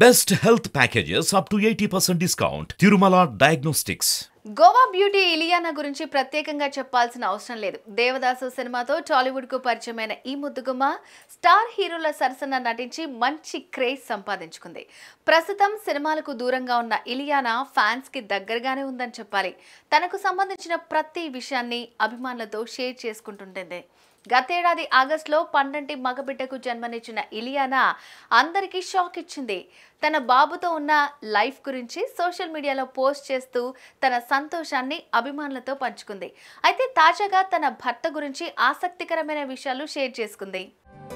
Best health packages up to 80% discount. Tirumala Diagnostics. Goa beauty Ileana గురించి ప్రత్యేకంగా చెప్పాల్సిన అవసరం లేదు దేవదాసు సినిమాతో టాలీవుడ్ కు పరిచయమైన ఈ ముద్దుగుమ్మ స్టార్ హీరోల సరసన నటించి మంచి క్రేజ్ సంపాదించుకుంది ప్రస్తుతం సినిమాలకు దూరంగా ఉన్న ఇలియానా ఫ్యాన్స్ కి దగ్గరగానే ఉందని చెప్పాలి తనకు సంబంధించిన ప్రతి విషయాన్ని అభిమానులతో షేర్ చేసుకుంటుంటుంది గతేడాది ఆగస్టులో పండంటి మగబిడ్డకు జన్మనిచ్చిన ఇలియానా అందరికీ షాక్ ఇచ్చింది తన బాబుతో ఉన్న లైఫ్ గురించి సోషల్ మీడియాలో పోస్ట్ చేస్తూ తన సంతోషాన్ని అభిమానులతో పంచుకుంది అయితే తాజాగా తన భర్త గురించి ఆసక్తికరమైన విషయాలు షేర్ చేసుకుంది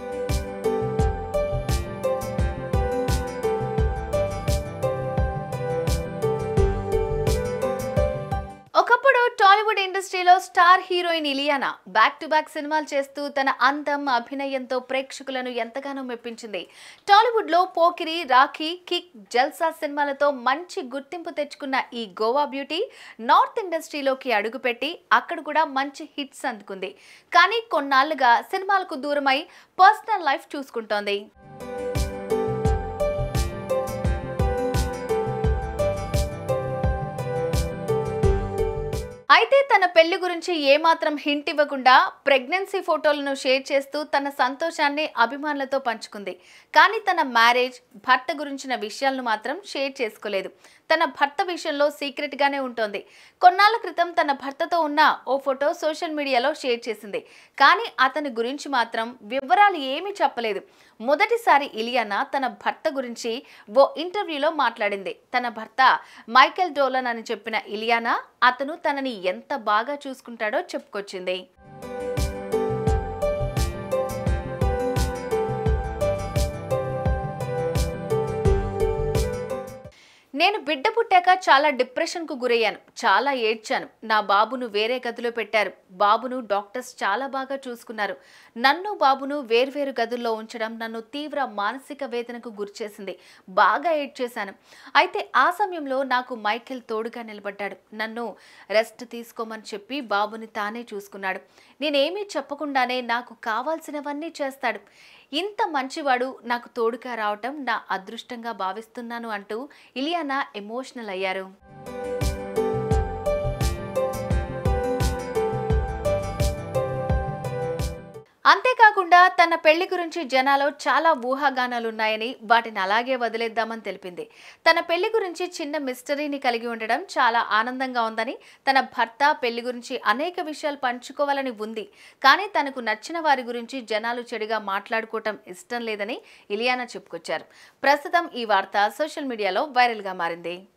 ఒకప్పుడు టాలీవుడ్ ఇండస్ట్రీలో star heroine Ileana back to back సినిమాలు చేస్తూ తన అందం అభినయంతో ప్రేక్షకులను ఎంతగానో మెప్పించింది టాలీవుడ్ లో పోకిరి రాఖీ కిక్ జల్సా సినిమాలతో మంచి గుర్తింపు తెచ్చుకున్న ఈ గోవా బ్యూటీ నార్త్ ఇండస్ట్రీలోకి అడుగుపెట్టి అక్కడ కూడా మంచి హిట్స్ అందుకుంది కానీ కొన్నాళ్లుగా సినిమాలకు దూరమై పర్సనల్ లైఫ్ చూసుకుంటోంది అయితే తన పెళ్లి గురించి ఏమాత్రం హింట్ ఇవ్వకుండా ప్రెగ్నెన్సీ ఫోటోలను షేర్ చేస్తూ తన సంతోషాన్ని అభిమానులతో పంచుకుంది కానీ తన మ్యారేజ్ భర్త గురించిన విషయాలను మాత్రం షేర్ చేసుకోలేదు తన భర్త విషయంలో సీక్రెట్ గానే ఉంటోంది కొన్నాళ్ల క్రితం తన భర్తతో ఉన్న ఓ ఫోటో సోషల్ మీడియాలో షేర్ చేసింది కానీ అతని గురించి మాత్రం వివరాలు ఏమీ చెప్పలేదు మొదటిసారి ఇలియానా తన భర్త గురించి ఓ ఇంటర్వ్యూలో మాట్లాడింది తన భర్త మైకెల్ డోలన్ అని చెప్పిన ఇలియానా అతను తనని ఎంత బాగా చూసుకుంటాడో చెప్పుకొచ్చింది నేను బిడ్డ పుట్టాక చాలా డిప్రెషన్కు గురయ్యాను చాలా ఏడ్చాను నా బాబును వేరే గదిలో పెట్టారు బాబును డాక్టర్స్ చాలా బాగా చూసుకున్నారు నన్ను బాబును వేర్వేరు గదుల్లో ఉంచడం నన్ను తీవ్ర మానసిక వేదనకు గురిచేసింది బాగా ఏడ్చేశాను అయితే ఆ సమయంలో నాకు మైకేల్ తోడుగా నిలబడ్డాడు నన్ను రెస్ట్ తీసుకోమని చెప్పి బాబుని తానే చూసుకున్నాడు నేనేమీ చెప్పకుండానే నాకు కావాల్సినవన్నీ చేస్తాడు ఇంత మంచివాడు నాకు తోడుగా రావటం నా అదృష్టంగా భావిస్తున్నాను అంటూ ఇలియానా ఎమోషనల్ అయ్యారు అంతేకాకుండా తన పెళ్లి గురించి జనాలో చాలా ఊహాగానాలున్నాయని వాటిని అలాగే వదిలేద్దామని తెలిపింది తన పెళ్లి గురించి చిన్న మిస్టరీని కలిగి ఉండడం చాలా ఆనందంగా ఉందని తన భర్త పెళ్లి గురించి అనేక విషయాలు పంచుకోవాలని ఉంది కానీ తనకు నచ్చిన వారి గురించి జనాలు చెడుగా మాట్లాడుకోవటం ఇష్టం లేదని ఇలియానా చెప్పుకొచ్చారు ప్రస్తుతం ఈ వార్త సోషల్ మీడియాలో వైరల్గా మారింది